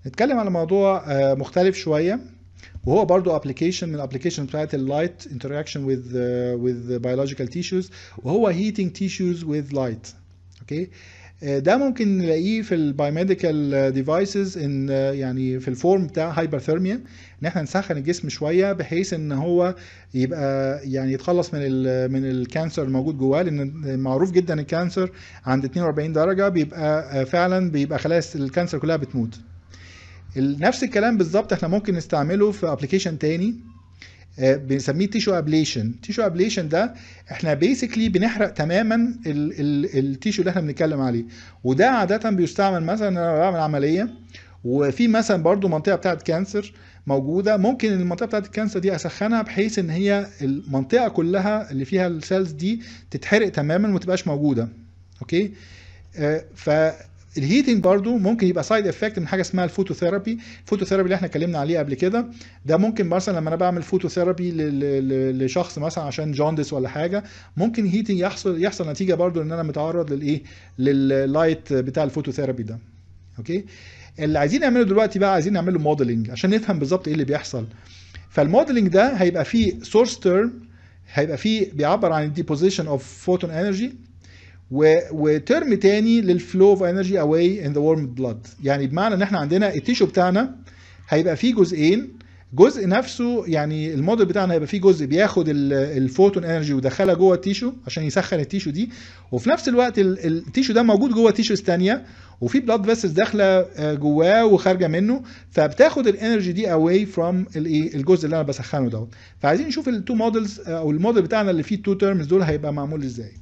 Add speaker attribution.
Speaker 1: نتكلم على موضوع آه، مختلف شويه وهو برضو ابلكيشن من الابلكيشن بتاعت اللايت انتراكشن with uh, with biological tissues وهو heating tissues with light اوكي آه، ده ممكن نلاقيه في البايوميديكال ديفايسز ان آه، يعني في الفورم بتاع هايبرثيرميا ان احنا نسخن الجسم شويه بحيث ان هو يبقى يعني يتخلص من ال من الكانسر الموجود جواه لان معروف جدا الكانسر عند 42 درجه بيبقى آه، فعلا بيبقى خلايا الكانسر كلها بتموت ال- نفس الكلام بالظبط احنا ممكن نستعمله في ابلكيشن تاني آه، بنسميه تيشو ابليشن تيشو ابليشن ده احنا بيسكلي بنحرق تماما ال- ال- التيشو اللي احنا بنتكلم عليه وده عاده بيستعمل مثلا إن انا بعمل عمليه وفي مثلا برضو منطقه بتاعت كانسر موجوده ممكن المنطقه بتاعت الكانسر دي اسخنها بحيث ان هي المنطقه كلها اللي فيها السيلز دي تتحرق تماما وما تبقاش موجوده اوكي آه، فالهيتنج برضو ممكن يبقى سايد افكت من حاجه اسمها الفوتوثيرابي الفوتوثيرابي اللي احنا اتكلمنا عليه قبل كده ده ممكن مثلا لما انا بعمل فوتوثيرابي ل- ل- لشخص مثلا عشان جوندس ولا حاجه ممكن هيتنج يحصل يحصل نتيجه برضو ان انا متعرض للايه لللايت بتاع الفوتوثيرابي ده اوكي اللي عايزين نعمله دلوقتي بقى عايزين نعمله موديلنج عشان نفهم بالظبط ايه اللي بيحصل فالموديلنج ده هيبقى فيه سورس تيرم هيبقى فيه بيعبر عن الديبوزيشن اوف فوتون انرجي وترم تاني للفلو اوف انرجي اواي ان ذا warm بلاد يعني بمعنى ان احنا عندنا التيشو بتاعنا هيبقى فيه جزئين جزء نفسه يعني الموديل بتاعنا هيبقى فيه جزء بياخد ال- الفوتون انرجي ويدخلها جوه التيشو عشان يسخن التيشو دي وفي نفس الوقت ال- التيشو ده موجود جوه تيشوز تانية وفي بلاد فيسلز داخله آه، جواه وخارجه منه فبتاخد الانرجي دي اواي فروم الايه الجزء اللي انا بسخنه دوت فعايزين نشوف التو موديلز او الموديل بتاعنا اللي فيه التو تيرمز دول هيبقى معمول ازاي